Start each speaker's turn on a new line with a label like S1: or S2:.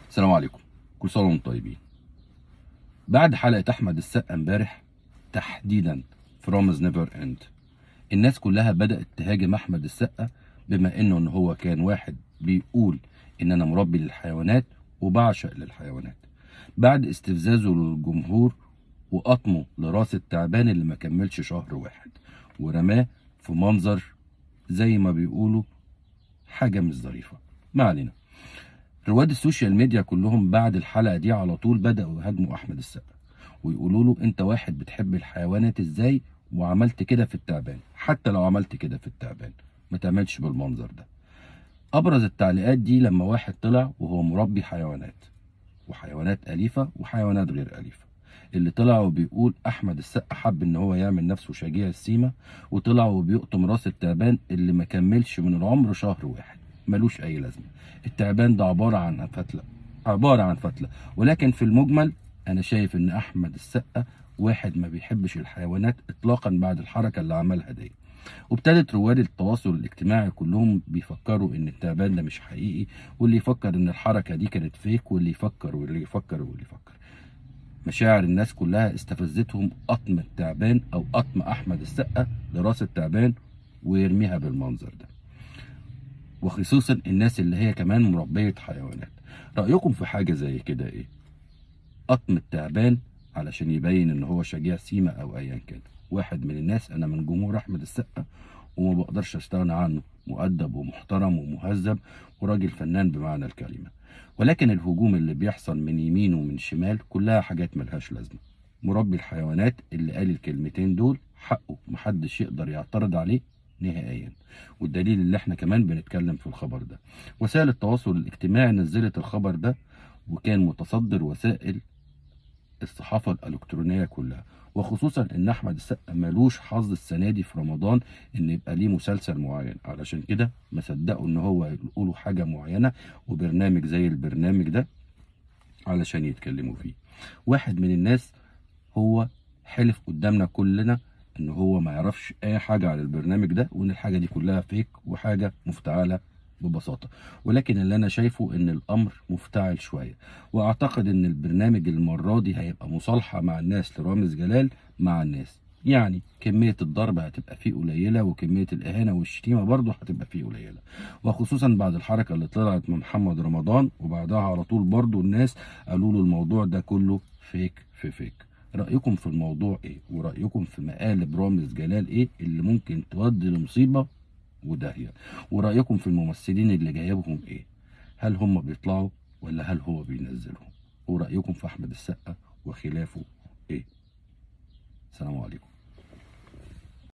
S1: السلام عليكم كل سنه وانتم طيبين بعد حلقه احمد السقا امبارح تحديدا فرومز نيفر اند الناس كلها بدات تهاجم احمد السقا بما انه ان هو كان واحد بيقول ان انا مربي للحيوانات وبعشق للحيوانات بعد استفزازه للجمهور وقطمه لراس التعبان اللي ما كملش شهر واحد ورماه في منظر زي ما بيقولوا حاجه مش ظريفه ما علينا رواد السوشيال ميديا كلهم بعد الحلقه دي على طول بداوا يهاجموا احمد السقا ويقولوا له انت واحد بتحب الحيوانات ازاي وعملت كده في التعبان حتى لو عملت كده في التعبان ما تعملش بالمنظر ده ابرز التعليقات دي لما واحد طلع وهو مربي حيوانات وحيوانات اليفه وحيوانات غير اليفه اللي طلع وبيقول احمد السقا حب ان هو يعمل نفسه شجيع السيمه وطلع وبيقطم راس التعبان اللي ما كملش من العمر شهر واحد ملوش اي لازمه التعبان ده عباره عن فتله عباره عن فتله ولكن في المجمل انا شايف ان احمد السقا واحد ما بيحبش الحيوانات اطلاقا بعد الحركه اللي عملها دي وابتدت رواد التواصل الاجتماعي كلهم بيفكروا ان التعبان ده مش حقيقي واللي يفكر ان الحركه دي كانت فيك واللي يفكر واللي يفكر واللي يفكر مشاعر الناس كلها استفزتهم قطم التعبان او قطم احمد السقا لراس التعبان ويرميها بالمنظر ده وخصوصا الناس اللي هي كمان مربية حيوانات رأيكم في حاجة زي كده ايه قطم التعبان علشان يبين ان هو شجاع سيما او ايا كان واحد من الناس انا من جمهور احمد السقا وما بقدرش استغنى عنه مؤدب ومحترم ومهذب وراجل فنان بمعنى الكلمة ولكن الهجوم اللي بيحصل من يمين ومن شمال كلها حاجات ملهاش لازمة مربي الحيوانات اللي قال الكلمتين دول حقه محدش يقدر يعترض عليه نهائيا والدليل اللي احنا كمان بنتكلم في الخبر ده وسائل التواصل الاجتماعي نزلت الخبر ده وكان متصدر وسائل الصحافة الإلكترونية كلها وخصوصا ان احمد السقا ملوش حظ السنه دي في رمضان ان يبقى ليه مسلسل معين علشان كده ما صدقوا ان هو يقولوا حاجه معينه وبرنامج زي البرنامج ده علشان يتكلموا فيه واحد من الناس هو حلف قدامنا كلنا ان هو ما يعرفش اي حاجه على البرنامج ده وان الحاجه دي كلها فيك وحاجه مفتعله ببساطه ولكن اللي انا شايفه ان الامر مفتعل شويه واعتقد ان البرنامج المره دي هيبقى مصالحه مع الناس لرامز جلال مع الناس يعني كمية الضرب هتبقى فيه قليلة وكمية الإهانة والشتيمة برضه هتبقى فيه قليلة وخصوصا بعد الحركة اللي طلعت من محمد رمضان وبعدها على طول برضه الناس قالوا له الموضوع ده كله فيك في فيك رأيكم في الموضوع ايه ورأيكم في مقالب رامز جلال ايه اللي ممكن تودي لمصيبة وداهية ورأيكم في الممثلين اللي جايبهم ايه هل هم بيطلعوا ولا هل هو بينزلهم ورأيكم في أحمد السقا وخلافه ايه السلام عليكم